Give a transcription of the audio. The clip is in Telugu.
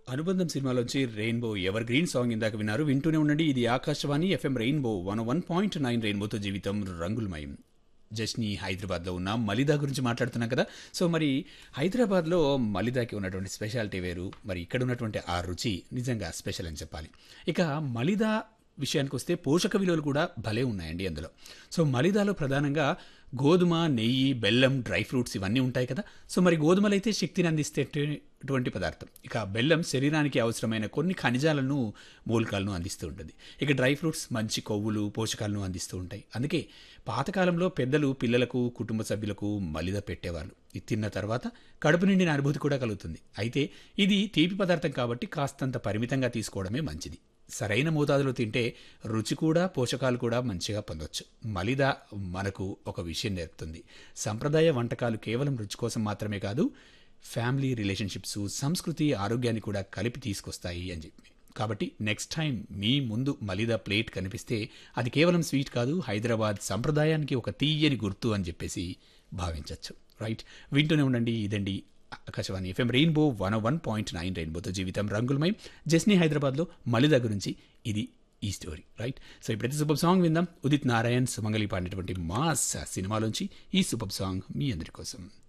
అనుబంధం సినిమాలోంచి రెయిన్బో ఎవర్ గ్రీన్ సాంగ్ ఇందాక విన్నారు వింటూనే ఉండండి ఇది Akashvani FM Rainbow one one point nine రెయిన్బోతో జీవితం రంగులమయం జస్ని హైదరాబాద్లో ఉన్న మలిదా గురించి మాట్లాడుతున్నాం కదా సో మరి హైదరాబాద్లో మలిదాకి ఉన్నటువంటి స్పెషాలిటీ వేరు మరి ఇక్కడ ఉన్నటువంటి ఆ రుచి నిజంగా స్పెషల్ అని చెప్పాలి ఇక మలిదా విషయానికి వస్తే పోషక విలువలు కూడా భలే ఉన్నాయండి అందులో సో మలిదాలో ప్రధానంగా గోధుమ నెయ్యి బెల్లం డ్రై ఫ్రూట్స్ ఇవన్నీ ఉంటాయి కదా సో మరి గోధుమలు అయితే శక్తిని అందిస్తేటువంటి పదార్థం ఇక బెల్లం శరీరానికి అవసరమైన కొన్ని ఖనిజాలను మూలకాలను అందిస్తూ ఉంటుంది ఇక డ్రై ఫ్రూట్స్ మంచి కొవ్వులు పోషకాలను అందిస్తూ ఉంటాయి అందుకే పాతకాలంలో పెద్దలు పిల్లలకు కుటుంబ సభ్యులకు మలిద పెట్టేవాళ్ళు ఇది తిన్న తర్వాత కడుపు నిండిన అనుభూతి కూడా కలుగుతుంది అయితే ఇది తీపి పదార్థం కాబట్టి కాస్తంత పరిమితంగా తీసుకోవడమే మంచిది సరైన మోతాదులో తింటే రుచి కూడా పోషకాలు కూడా మంచిగా పొందొచ్చు మలిద మనకు ఒక విషయం నేర్పుతుంది సంప్రదాయ వంటకాలు కేవలం రుచి కోసం మాత్రమే కాదు ఫ్యామిలీ రిలేషన్షిప్స్ సంస్కృతి ఆరోగ్యాన్ని కూడా కలిపి తీసుకొస్తాయి అని చెప్పి కాబట్టి నెక్స్ట్ టైం మీ ముందు మలిద ప్లేట్ కనిపిస్తే అది కేవలం స్వీట్ కాదు హైదరాబాద్ సంప్రదాయానికి ఒక తీయని గుర్తు అని చెప్పేసి భావించవచ్చు రైట్ వింటూనే ఉండండి ఇదండి Akashvani FM Rainbow one one point nine రెయిన్బోతో జీవితం రంగులమై జస్నీ హైదరాబాద్లో మలిద గురించి ఇది ఈ స్టోరీ రైట్ సో ఇప్పుడైతే సూపర్ సాంగ్ విందాం ఉదిత్ నారాయణ్ సుమంగలి పాడినటువంటి మాస్ సినిమాలోంచి ఈ సూపర్ సాంగ్ మీ అందరి కోసం